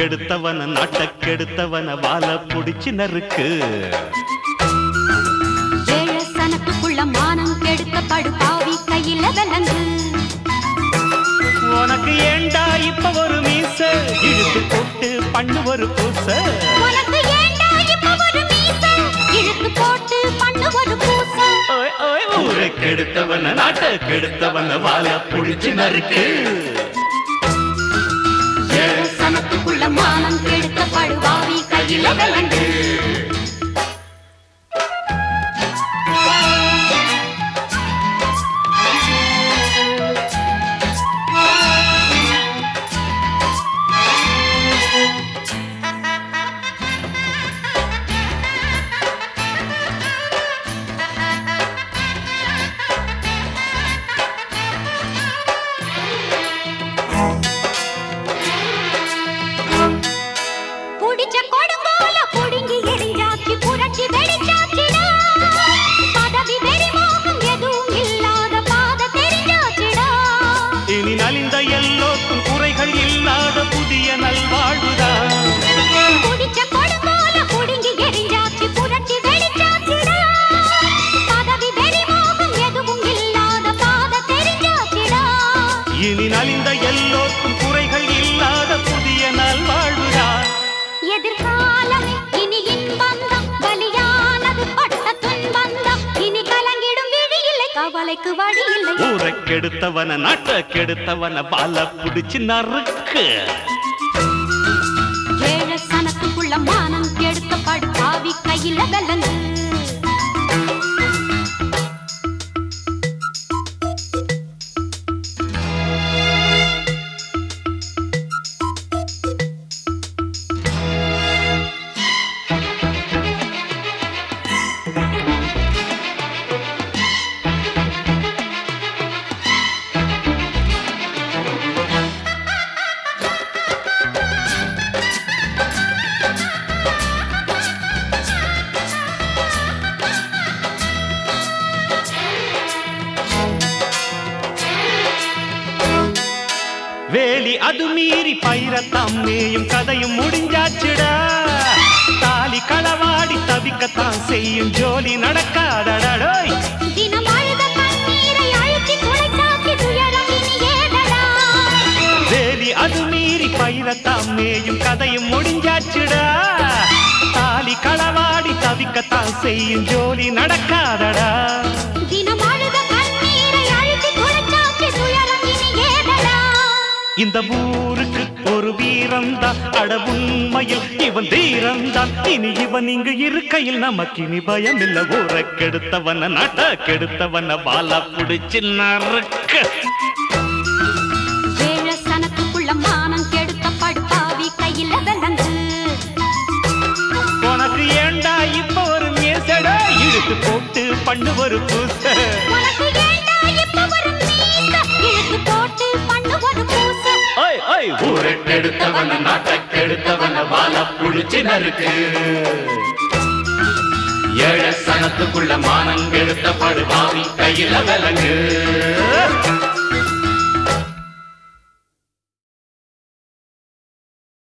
ஊருக்கெடுத்தவன நாட்டக்கெடுத்தவன வாழ புடிச்சு நறுக்கு ஏழ சனத்துக்குள்ள மானம் கெடுத்த படுபாவி கையில விலங்கு உனக்கு ஏண்டா இப்ப ஒரு மீச இழுத்து போட்டு பண்ணு ஒரு பூச உனக்கு ஏண்டா இப்ப ஒரு மீச இழுத்து போட்டு பண்ணு ஒரு பூச ஓய், ஓய், ஊருக்கெடுத்தவன நாட்டக்கெடுத்தவன வாழ புடிச்சு நறுக்கு ஏழ சனத்துக்குள்ள மானம் கெடுத்த படுபாவி கையில விலங்கு புடிச்ச கொடுங்கோல புடுங்கி எரிஞ்சாச்சு புரட்சி வெடிச்சாச்சுடா பதவி வெறி மோகம் எதுவும் இல்லாத பாத தெரிஞ்சாச்சுடா இனி நலிந்த எல்லோருக்கும் குறைகள் இல்லாத புதிய நல்வாழ்வுதான் புடிச்ச கொடுங்கோல புடுங்கி எரிஞ்சாச்சு புரட்சி வெடிச்சாச்சுடா பதவி வெறி மோகம் எதுவும் இல்லாத பாத தெரிஞ்சாச்சுடா இனி நலிந்த எல்லோருக்கும் குறைகள் இல்லாத புதிய நல்வாழ்வுதான் எதிர்காலமே இனி இன்பந்தம் பலியானது பட்ட துன்பந்தம் இனி கலங்கிடும் விழி இல்லை கவலைக்கு வழி இல்லை ஊரைக்கெடுத்தவன நாட்டக்கெடுத்தவன பால புடிச்சு நறுக்கு ஏழ சனத்துக்குள்ள மானம் எடுத்த படுபாவி கையில விலங்கு வேலி அது மீறி பயிரத்தாம் மேயும் கதையும் முடிஞ்சாச்சுடா தாலி களவாடி தவிக்கத்தான் செய்யும் ஜோலி நடக்காதடோய் தினம் அழுத கண்ணீரை அழுத்தி துளைத்தாக்கி துயரம் இனி ஏதடா வேலி அது மீறி பயிரத்தாம் மேயும் கதையும் முடிஞ்சாச்சுடா தாலி களவாடி தவிக்கத்தான் செய்யும் ஜோலி நடக்காதடா தினம் அழுத கண்ணீரை அழுத்தி துளைத்தாக்கி துயரம் இனி ஏதடா இந்த ஊருக்கு ஒரு வீரந்தான் அட உண்மையில் இவன் தீரந்தான் இனி இவன் இங்கு இருக்கையில் நமக்கு இனி பயம் இல்ல ஊரை கெடுத்தவன நாட்ட கெடுத்தவன வாழ புடிச்சு நறுக்க ஏழ சனத்துக்குள்ள மானம் கெடுத்த படுபாவி கையில விலங்கு உனக்கு ஏண்டா இப்ப ஒரு மேசடா இழுத்து போட்டு பண்ணு ஒரு பூச உனக்கு ஏண்டா இப்ப ஒரு மீச இழுத்து போட்டு பண்ணு ஒரு பூச ஓய் ஓய் ஊரை கெடுத்தவன நாட்ட கெடுத்தவன வாழ புடிச்சு நறுக்கு ஏழ சனத்துக்குள்ள மானம் கெடுத்த படுபாவி கையில விலங்கு